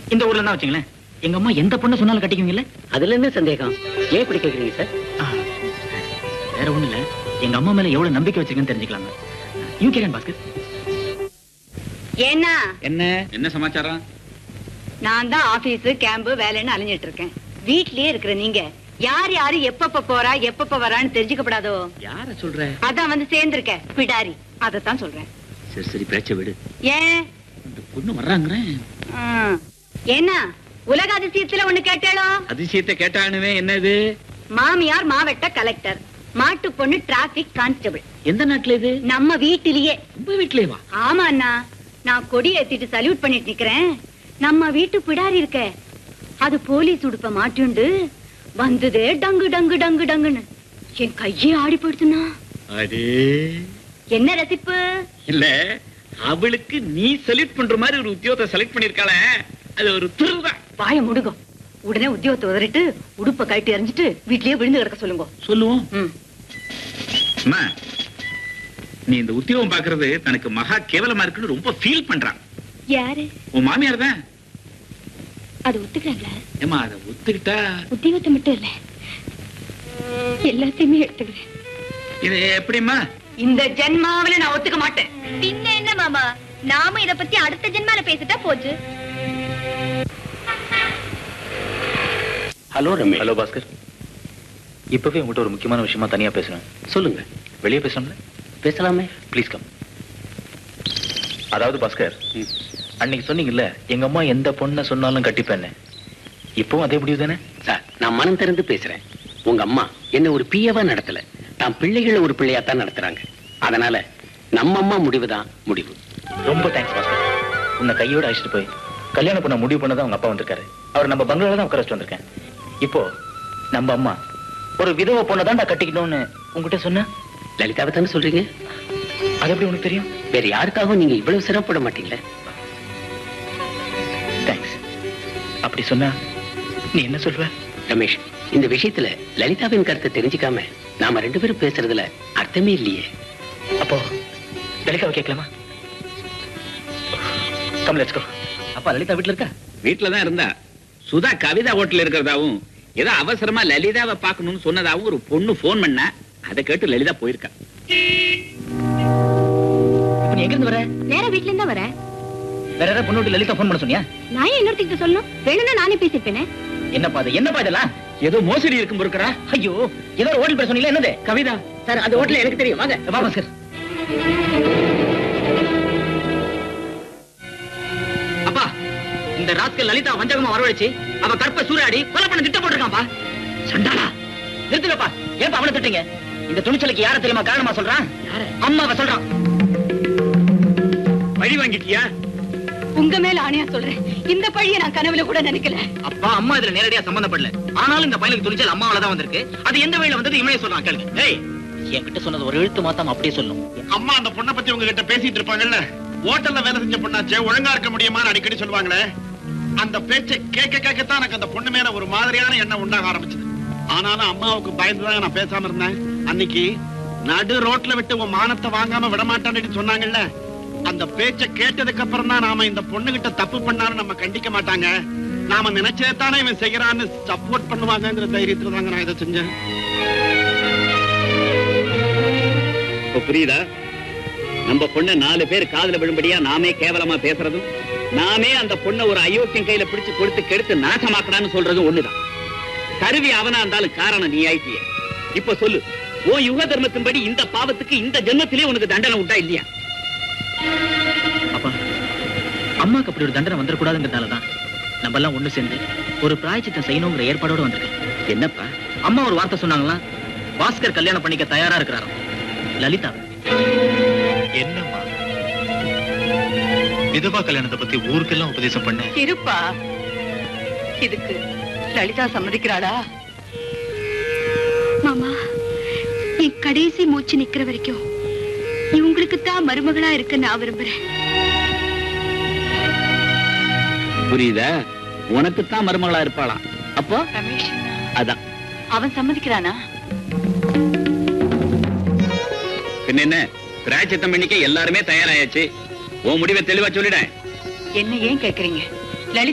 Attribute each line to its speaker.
Speaker 1: இந்த ஊர்ல தான் வச்சுங்களேன் எங்க அம்மா எந்த பொண்ணு சொன்னாலும் கட்டிக்குவீங்கல்ல
Speaker 2: அதுல என்ன சந்தேகம் ஏன் இப்படி கேக்குறீங்க சார்
Speaker 1: ஆ, வேற ஒண்ணு இல்ல எங்க அம்மா மேல எவ்வளவு நம்பிக்கை வச்சிருக்கேன்னு தெரிஞ்சுக்கலாங்க யூ கேரன் பாஸ்கர்
Speaker 3: ஏன்னா
Speaker 4: என்ன என்ன சமாச்சாரம்
Speaker 3: நான் தான் ஆபீஸ் கேம்பு வேலைன்னு அலைஞ்சிட்டு இருக்கேன் வீட்லயே இருக்கிற நீங்க யார் யாரு எப்பப்ப போறா எப்பப்ப வரான்னு தெரிஞ்சுக்கப்படாதோ
Speaker 4: யார சொல்ற
Speaker 3: அதான் வந்து சேர்ந்திருக்க பிடாரி அதத்தான் சொல்றேன்
Speaker 4: சரி சரி பேச்ச விடு
Speaker 3: ஏன்
Speaker 4: இந்த பொண்ணு வர்றாங்கிறேன்
Speaker 3: ம். என்ன உலக அதிசயத்துல ஒண்ணு கேட்டாளோ
Speaker 4: அதிசயத்தை கேட்டானுவே என்னது
Speaker 3: மாமியார் மாவட்ட கலெக்டர் மாட்டு பொண்ணு டிராபிக் கான்ஸ்டபிள்
Speaker 4: எந்த நாட்டுல இது
Speaker 3: நம்ம வீட்டிலேயே
Speaker 4: உங்க வீட்லயே வா
Speaker 3: ஆமா அண்ணா நான் கொடி ஏத்திட்டு சல்யூட் பண்ணிட்டு நிக்கிறேன் நம்ம வீட்டு பிடாரி இருக்க அது போலீஸ் உடுப்ப மாட்டியுண்டு வந்ததே டங்கு டங்கு டங்கு டங்குன்னு என் கையே ஆடி போயிடுச்சுன்னா
Speaker 4: அடே
Speaker 3: என்ன ரசிப்பு
Speaker 4: இல்ல அவளுக்கு நீ செலக்ட் பண்ற மாதிரி ஒரு உத்தியோகத்தை செலக்ட் பண்ணிருக்காள அது ஒரு திருதான்
Speaker 3: வாய முடுகும் உடனே உத்தியோகத்தை உதறிட்டு உடுப்ப கழட்டி எறிஞ்சிட்டு வீட்லயே விழுந்து கிடக்க சொல்லுங்க
Speaker 4: சொல்லுவோம்
Speaker 3: ம்.
Speaker 4: அம்மா நீ இந்த உத்தியோகம் பாக்குறது தனக்கு மகா கேவலமா இருக்குன்னு ரொம்ப ஃபீல் பண்றான்
Speaker 3: யாரு
Speaker 4: உன் மாமியார் தான்
Speaker 3: அது ஒத்துக்கிறாங்களா
Speaker 4: ஏமா அதை ஒத்துக்கிட்டா
Speaker 3: உத்தியோகத்தை மட்டும் இல்ல எல்லாத்தையுமே எடுத்துக்கிறேன்
Speaker 4: இது எப்படிம்மா
Speaker 3: இந்த ஜென்மாவில நான் ஒத்துக்க மாட்டேன்
Speaker 5: பின்ன என்ன மாமா நாம இத பத்தி அடுத்த ஜென்மால பேசிட்டா போச்சு
Speaker 2: ஹலோ ரமேஷ்
Speaker 1: ஹலோ பாஸ்கர் இப்பவே உங்ககிட்ட ஒரு முக்கியமான விஷயமா தனியா பேசணும்
Speaker 2: சொல்லுங்க
Speaker 1: வெளியே பேசணும்ல
Speaker 2: பேசலாமே
Speaker 1: ப்ளீஸ் கம் அதாவது பாஸ்கர் அன்னைக்கு சொன்னீங்கல்ல எங்க அம்மா எந்த பொண்ணை சொன்னாலும் கட்டிப்பேன்னு இப்பவும் அதே முடிவு தானே
Speaker 2: சார் நான் மனம் திறந்து பேசுறேன் உங்க அம்மா என்ன ஒரு பியவா நடத்தல தான் பிள்ளைகளை ஒரு பிள்ளையா தான் நடத்துறாங்க அதனால நம்ம அம்மா முடிவு தான் முடிவு
Speaker 1: ரொம்ப தேங்க்ஸ் பாஸ்கர் உன்னை கையோட அழைச்சிட்டு போய் கல்யாணம் பண்ண முடிவு பண்ணதான் உங்க அப்பா வந்திருக்காரு அவர் நம்ம பங்களால தான் உட்கார வச்சுட்டு வந்திருக்கேன் இப்போ நம்ம அம்மா ஒரு விதவை பொண்ணை தான் கட்டிக்கணும்னு உங்ககிட்ட சொன்ன
Speaker 2: லலிதாவை தானே சொல்றீங்க
Speaker 1: அது எப்படி உனக்கு தெரியும்
Speaker 2: வேற யாருக்காகவும் நீங்க இவ்வளவு சிரமப்பட மாட்டீங்களே
Speaker 1: தேங்க்ஸ் அப்படி சொன்னா நீ என்ன சொல்வ
Speaker 2: ரமேஷ் இந்த விஷயத்துல லலிதாவின் கருத்தை தெரிஞ்சுக்காம நாம ரெண்டு பேரும் பேசுறதுல அர்த்தமே இல்லையே
Speaker 1: அப்போ லலிதாவை கேட்கலாமா கம் லெட்ஸ் கோ அப்பா லலிதா வீட்ல இருக்கா
Speaker 4: வீட்டுல தான் இருந்தா சுதா கவிதா ஹோட்டல் இருக்கிறதாவும் ஏதோ அவசரமா லலிதாவை பார்க்கணும்னு சொன்னதாவும் ஒரு பொண்ணு போன் பண்ணா அதை கேட்டு லலிதா போயிருக்கா
Speaker 1: இப்போ நீ எங்க இருந்து வர
Speaker 5: வேற வீட்ல இருந்தா வரேன்
Speaker 1: வேற யாராவது பொண்ணு வீட்டு லலிதா ஃபோன் பண்ண சொன்னியா
Speaker 5: நான் ஏன் இன்னொருத்திட்ட சொல்லணும் வேணும்னா நானே பேசிருப்பேனே
Speaker 1: என்னப்பா அது என்னப்பா இதெல்லாம்
Speaker 4: ஏதோ மோசடி இருக்கும் இருக்கிறா
Speaker 1: ஐயோ ஏதோ ஒரு ஹோட்டல் பேர் சொன்னீங்களா என்னது
Speaker 4: கவிதா
Speaker 2: சார் அந்த ஹோட்டல் எனக்கு தெரியும் வாங்க
Speaker 1: வாமா சார் அப்பா இந்த ராஸ்கல் லலிதா வஞ்சகமா வரவழைச்சு அவ கற்ப சூறாடி கொலை பண்ண திட்டம் போட்டிருக்கான்பா சண்டாளா நிறுத்துங்கப்பா ஏன்பா அவனை திட்டீங்க இந்த துணிச்சலுக்கு யார தெரியுமா காரணமா சொல்றான் அம்மாவை சொல்றான்
Speaker 4: வழி வாங்கிட்டியா
Speaker 3: உங்க மேல ஆணையா சொல்றேன் இந்த பழிய நான் கனவுல கூட நினைக்கல
Speaker 1: அப்பா அம்மா இதுல நேரடியா சம்பந்தப்படல ஆனாலும் இந்த பையனுக்கு துணிச்சல் அம்மாவால தான் வந்திருக்கு அது எந்த வழியில வந்தது இவனே சொல்றான் கேளுங்க ஏய் என்கிட்ட சொன்னது ஒரு எழுத்து மாத்தாம அப்படியே சொல்லும்
Speaker 6: அம்மா அந்த பொண்ணை பத்தி உங்ககிட்ட பேசிட்டு இருப்பாங்கல்ல ஹோட்டல்ல வேலை செஞ்ச பொண்ணாச்சே ஒழுங்கா இருக்க முடியுமான்னு அடிக்கடி சொல்லுவாங்களே அந்த பேச்சை கேட்க கேட்கத்தான் எனக்கு அந்த பொண்ணு மேல ஒரு மாதிரியான எண்ணம் உண்டாக ஆரம்பிச்சது ஆனாலும் அம்மாவுக்கு பயந்துதான் நான் பேசாம இருந்தேன் அன்னைக்கு நடு ரோட்ல விட்டு உன் மானத்தை வாங்காம விட மாட்டான்னு சொன்னாங்கல்ல அந்த பேச்சை கேட்டதுக்கு அப்புறம் தான் நாம இந்த பொண்ணுகிட்ட தப்பு பண்ணாலும் நம்ம கண்டிக்க மாட்டாங்க நாம நினைச்சேதானே இவன் செய்யறான்னு சப்போர்ட் பண்ணுவாங்கங்கிற தைரியத்துல தாங்க நான் இதை செஞ்சேன்
Speaker 4: இப்ப புரியுதா நம்ம பொண்ண நாலு பேர் காதுல விழும்படியா நாமே கேவலமா பேசுறதும் நாமே அந்த பொண்ணை ஒரு அயோக்கியம் கையில பிடிச்சு கொடுத்து கெடுத்து நாசமாக்கடான்னு சொல்றதும் ஒண்ணுதான் கருவி அவனா இருந்தாலும் காரணம் நீ ஆயிட்டிய இப்ப சொல்லு ஓ யுக தர்மத்தின்படி இந்த பாவத்துக்கு இந்த ஜென்மத்திலே உனக்கு தண்டனை உண்டா இல்லையா
Speaker 1: அப்பா அம்மாக்கு அப்படி ஒரு தண்டனை வந்துடக்கூடாதுங்கிறதால தான் நம்ம எல்லாம் ஒண்ணு சேர்ந்து ஒரு பிராயச்சித்தம் செய்யணுங்கிற ஏற்பாடோட வந்திருக்கேன்
Speaker 4: என்னப்பா
Speaker 1: அம்மா ஒரு வார்த்தை சொன்னாங்களா பாஸ்கர் கல்யாணம் பண்ணிக்க தயாரா இருக்கிறாராம் லலிதா
Speaker 7: என்னம்மா விதவா கல்யாணத்தை பத்தி ஊருக்கெல்லாம் உபதேசம் பண்ண
Speaker 3: இருப்பா இதுக்கு லலிதா சம்மதிக்கிறாளா
Speaker 5: மாமா என் கடைசி மூச்சு நிக்கிற வரைக்கும் இவங்களுக்கு தான் மருமகளா இருக்க நான் விரும்புறேன்
Speaker 4: புரியுதா உனக்குத்தான் மருமகளா இருப்பாளாம் அப்போ
Speaker 3: ரமேஷ்
Speaker 4: அதான்
Speaker 3: அவன் சம்மதிக்கிறானா
Speaker 4: பின்ன என்ன பிராய்ச்சித்தம் பண்ணிக்க எல்லாருமே தயாராயாச்சு உன் முடிவை தெளிவா சொல்லிட
Speaker 3: என்ன ஏன் கேக்குறீங்க